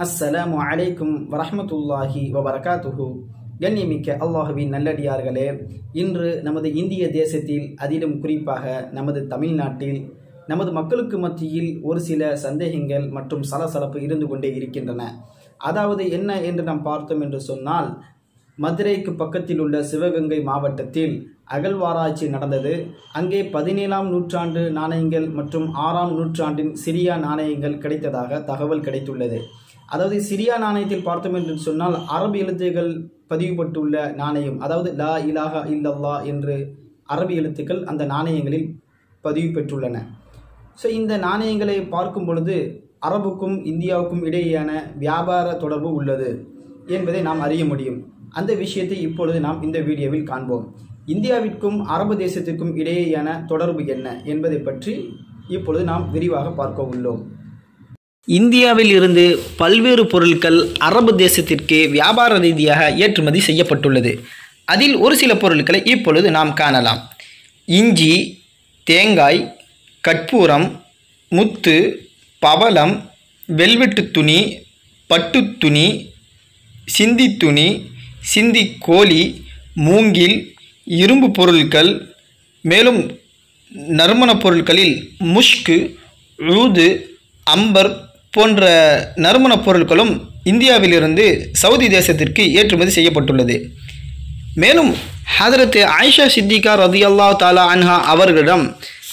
அஸ்ஸலாமு அலைக்கும் வரஹ்மத்துல்லாஹி வபரகாத்துஹு கண்ணியமிக்க அல்லாஹுவின் நல்லடியார்களே இன்று நமது இந்திய தேசத்தில் அதிலும் குறிப்பாக நமது தமிழ்நாட்டில் நமது மக்களுக்கு மத்தியில் ஒரு சில சந்தேகங்கள் மற்றும் சலசலப்பு இருந்து கொண்டே இருக்கின்றன அதாவது என்ன என்று நாம் பார்த்தோம் என்று சொன்னால் மதுரைக்கு பக்கத்தில் உள்ள சிவகங்கை மாவட்டத்தில் அகழ்வாராய்ச்சி நடந்தது அங்கே பதினேழாம் நூற்றாண்டு நாணயங்கள் மற்றும் ஆறாம் நூற்றாண்டின் சிரியா நாணயங்கள் கிடைத்ததாக தகவல் கிடைத்துள்ளது அதாவது சிரியா நாணயத்தில் பார்த்தோம் என்று சொன்னால் அரபு எழுத்துகள் பதிவுபட்டுள்ள நாணயம் அதாவது லா இலாஹா இல்லல்லா என்று அரபு எழுத்துக்கள் அந்த நாணயங்களில் பதிவு பெற்றுள்ளன ஸோ இந்த நாணயங்களை பார்க்கும் பொழுது அரபுக்கும் இந்தியாவுக்கும் இடையேயான வியாபார தொடர்பு உள்ளது என்பதை நாம் அறிய முடியும் அந்த விஷயத்தை இப்பொழுது நாம் இந்த வீடியோவில் காண்போம் இந்தியாவிற்கும் அரபு தேசத்திற்கும் இடையேயான தொடர்பு என்ன என்பதை பற்றி இப்பொழுது நாம் விரிவாக பார்க்க உள்ளோம் இந்தியாவில் இருந்து பல்வேறு பொருட்கள் அரபு தேசத்திற்கு வியாபார ரீதியாக ஏற்றுமதி செய்யப்பட்டுள்ளது அதில் ஒரு சில பொருட்களை இப்பொழுது நாம் காணலாம் இஞ்சி தேங்காய் கற்பூரம் முத்து பவளம் வெல்வெட்டு துணி பட்டுத் துணி சிந்தி துணி சிந்தி கோழி மூங்கில் இரும்பு பொருட்கள் மேலும் நறுமணப் பொருட்களில் முஷ்கு ஊது அம்பர் போன்ற நறுமணப் பொருட்களும் இந்தியாவிலிருந்து சவுதி தேசத்திற்கு ஏற்றுமதி செய்யப்பட்டுள்ளது மேலும் ஹதரத் ஆயிஷா சித்திகா ரதியல்லா தாலா அன்ஹா அவர்களிடம்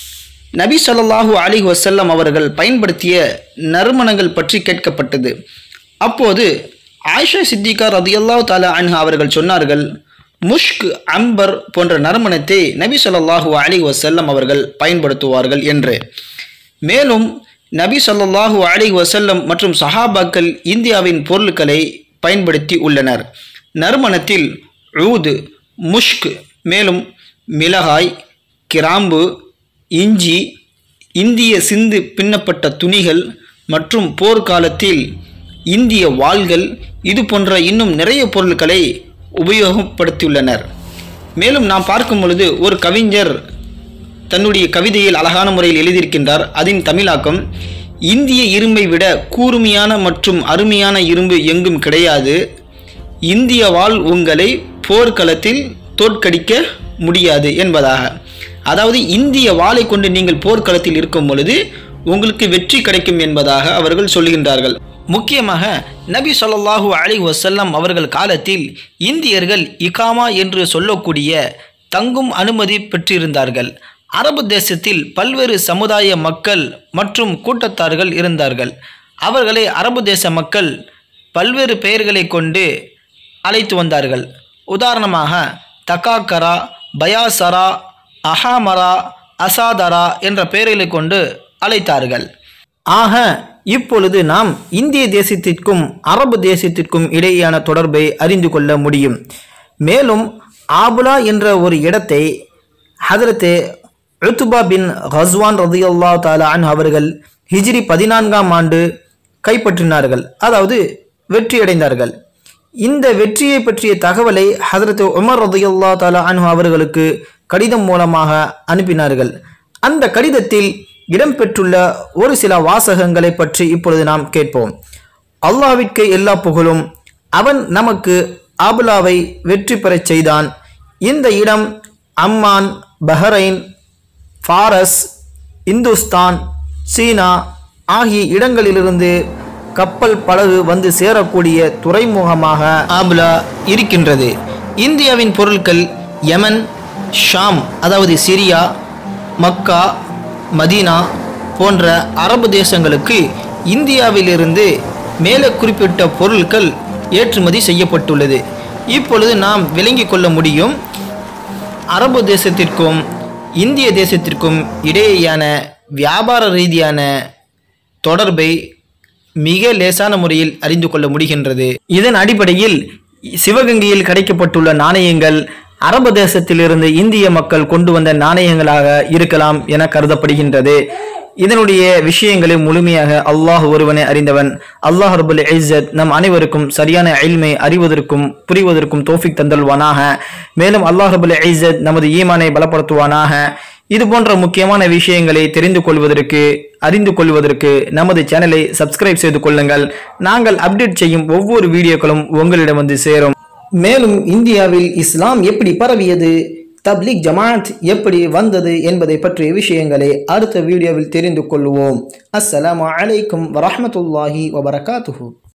நபி ஸல்லல்லாஹு அலைஹி வஸல்லம் அவர்கள் பயன்படுத்திய நறுமணங்கள் பற்றி கேட்கப்பட்டது அப்போது ஆயிஷா சித்திகா ரதியல்லாஹு தாலா அன்ஹா அவர்கள் சொன்னார்கள் முஷ்க் அம்பர் போன்ற நறுமணத்தை நபி ஸல்லல்லாஹு அலைஹி வஸல்லம் அவர்கள் பயன்படுத்துவார்கள் என்று மேலும் நபி ஸல்லல்லாஹு அலைஹி வஸல்லம் மற்றும் சஹாபாக்கள் இந்தியாவின் பொருட்களை பயன்படுத்தி உள்ளனர் நறுமணத்தில் ஊது முஷ்க் மேலும் மிளகாய் கிராம்பு இஞ்சி இந்திய சிந்து பின்னப்பட்ட துணிகள் மற்றும் போர்க்காலத்தில் இந்திய வாள்கள் இது போன்ற இன்னும் நிறைய பொருட்களை உபயோகப்படுத்தியுள்ளனர் மேலும் நாம் பார்க்கும் பொழுது ஒரு கவிஞர் தன்னுடைய கவிதையில் அழகான முறையில் எழுதியிருக்கின்றார் அதன் தமிழாக்கம் இந்திய இரும்பை விட கூர்மையான மற்றும் அருமையான இரும்பு எங்கும் கிடையாது இந்திய வாள் உங்களை போர்க்களத்தில் தோற்கடிக்க முடியாது என்பதாக அதாவது இந்திய வாளை கொண்டு நீங்கள் போர்க்களத்தில் இருக்கும் பொழுது உங்களுக்கு வெற்றி கிடைக்கும் என்பதாக அவர்கள் சொல்லுகின்றார்கள் முக்கியமாக நபி ஸல்லல்லாஹு அலைஹி வஸல்லம் அவர்கள் காலத்தில் இந்தியர்கள் இகாமா என்று சொல்லக்கூடிய தங்கும் அனுமதி பெற்றிருந்தார்கள் அரபு தேசத்தில் பல்வேறு சமுதாய மக்கள் மற்றும் கூட்டத்தார்கள் இருந்தார்கள் அவர்களை அரபு தேச மக்கள் பல்வேறு பெயர்களை கொண்டு அழைத்து வந்தார்கள் உதாரணமாக தகாக்கரா பயாசரா அஹாமரா அசாதரா என்ற பெயர்களை கொண்டு அழைத்தார்கள் ஆக இப்பொழுது நாம் இந்திய தேசத்திற்கும் அரபு தேசத்திற்கும் இடையேயான தொடர்பை அறிந்து கொள்ள முடியும் மேலும் ஆபுலா என்ற ஒரு இடத்தை ஹதரத்து உத்துபா பின் ஹஸ்வான் ரதியுல்லா தாலான் அவர்கள் ஹிஜ்ரி பதினான்காம் ஆண்டு கைப்பற்றினார்கள் அதாவது வெற்றியடைந்தார்கள் இந்த வெற்றியை பற்றிய தகவலை ஹதரத் உமர் ரதியுல்லா தாலா அன்ஹு அவர்களுக்கு கடிதம் மூலமாக அனுப்பினார்கள் அந்த கடிதத்தில் இடம்பெற்றுள்ள ஒரு சில வாசகங்களை பற்றி இப்பொழுது நாம் கேட்போம் அல்லாவிற்கு எல்லா புகழும் அவன் நமக்கு ஆபுலாவை வெற்றி பெறச் செய்தான் இந்த இடம் அம்மான் பஹ்ரைன் ஃபாரஸ் இந்துஸ்தான் சீனா ஆகிய இடங்களிலிருந்து கப்பல் படகு வந்து சேரக்கூடிய துறைமுகமாக ஆபுலா இருக்கின்றது இந்தியாவின் பொருட்கள் யமன் ஷாம் அதாவது சிரியா மக்கா மதீனா போன்ற அரபு தேசங்களுக்கு இந்தியாவிலிருந்து மேலே குறிப்பிட்ட பொருட்கள் ஏற்றுமதி செய்யப்பட்டுள்ளது இப்பொழுது நாம் விளங்கிக் கொள்ள முடியும் அரபு தேசத்திற்கும் இந்திய தேசத்திற்கும் இடையேயான வியாபார ரீதியான தொடர்பை மிக லேசான முறையில் அறிந்து கொள்ள முடிகின்றது இதன் அடிப்படையில் சிவகங்கையில் கிடைக்கப்பட்டுள்ள நாணயங்கள் அரபு தேசத்திலிருந்து இந்திய மக்கள் கொண்டு வந்த நாணயங்களாக இருக்கலாம் என கருதப்படுகின்றது இதனுடைய விஷயங்களை முழுமையாக அல்லாஹ் ஒருவனே அறிந்தவன் அல்லாஹ் ரபுல் இஸ்ஸத் நம் அனைவருக்கும் சரியான இல்மை அறிவதற்கும் புரிவதற்கும் தோஃபிக் தந்தல்வானாக மேலும் அல்லாஹ் ரபுல் இஸ்ஸத் நமது ஈமானை பலப்படுத்துவானாக இது போன்ற முக்கியமான விஷயங்களை தெரிந்து கொள்வதற்கு அறிந்து கொள்வதற்கு நமது சேனலை சப்ஸ்கிரைப் செய்து கொள்ளுங்கள் நாங்கள் அப்டேட் செய்யும் ஒவ்வொரு வீடியோக்களும் உங்களிடம் வந்து சேரும் மேலும் இந்தியாவில் இஸ்லாம் எப்படி பரவியது தப்லீக் ஜமாத் எப்படி வந்தது என்பதை பற்றிய விஷயங்களை அடுத்த வீடியோவில் தெரிந்து கொள்வோம் அஸ்ஸலாமு அலைக்கும் வரஹ்மத்துல்லாஹி வபரகாத்துஹு